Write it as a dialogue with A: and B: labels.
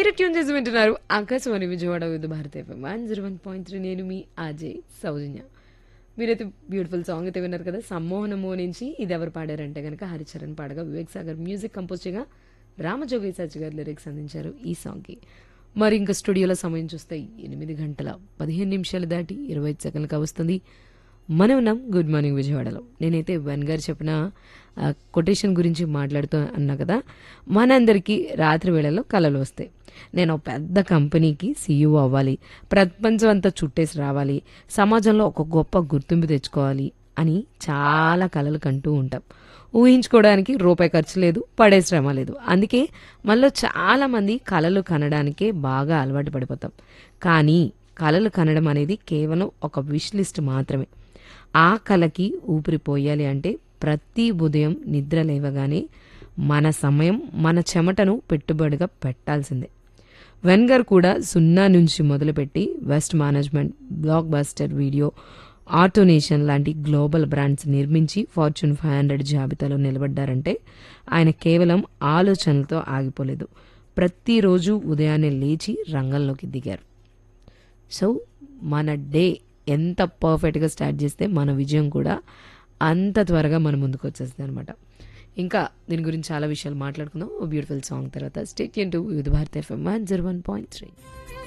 A: మీరు ట్యూన్ చేసి వింటున్నారు Akashvani Vijayawada Vividh Bharati FM one zero one point three నేను మీ అజయ్ సౌజన్య మీరైతే బ్యూటిఫుల్ సాంగ్ అయితే విన్నారు కదా సమ్మోహనము నుంచి ఇది ఎవరు పాడారంటే కనుక హరిచరణ్ పాడగా వివేక్ సాగర్ మ్యూజిక్ కంపోజ్ చేయగా రామజోగి సచ్ గారు లిరిక్స్ అందించారు ఈ సాంగ్కి మరి ఇంకా స్టూడియోలో సమయం చూస్తే ఎనిమిది గంటల పదిహేను నిమిషాలు దాటి ఇరవై ఐదు సెకండ్లుగా వస్తుంది మనం ఉన్నాం గుడ్ మార్నింగ్ విజయవాడలో నేనైతే వన్ గారు చెప్పిన ఆ, కొటేషన్ గురించి మాట్లాడుతూ అన్నా కదా మనందరికీ రాత్రి వేళల్లో కళలు వస్తాయి నేను ఒక పెద్ద కంపెనీకి సీఈఓ అవ్వాలి ప్రపంచం అంతా చుట్టేసి రావాలి సమాజంలో ఒక గొప్ప గుర్తింపు తెచ్చుకోవాలి అని చాలా కళలు కంటూ ఉంటాం ఊహించుకోవడానికి రూపాయి ఖర్చు లేదు పడే శ్రమ లేదు అందుకే మనలో చాలా మంది కళలు కనడానికే బాగా అలవాటు పడిపోతాం కానీ కళలు కనడం అనేది కేవలం ఒక విష్ లిస్ట్ మాత్రమే ఆ కళకి ఊపిరిపోయాలి అంటే ప్రతి ఉదయం నిద్ర లేవగానే మన సమయం మన చెమటను పెట్టుబడిగా పెట్టాల్సిందే వెన్గర్ కూడా సున్నా నుంచి మొదలుపెట్టి waste management Blockbuster video AutoNation లాంటి గ్లోబల్ బ్రాండ్స్ నిర్మించి ఫార్చ్యూన్ ఫైవ్ హండ్రెడ్ జాబితాలో నిలబడ్డారంటే ఆయన కేవలం ఆలోచనలతో ఆగిపోలేదు ప్రతిరోజు ఉదయాన్నే లేచి రంగంలోకి దిగారు సో మన డే ఎంత పర్ఫెక్ట్గా స్టార్ట్ చేస్తే మన విజయం కూడా అంత త్వరగా మన ముందుకు వచ్చేస్తుంది అనమాట ఇంకా దీని గురించి చాలా విషయాలు మాట్లాడుకుందాం బ్యూటిఫుల్ సాంగ్ తర్వాత stay tuned to Vividh Bharati FM one zero one point three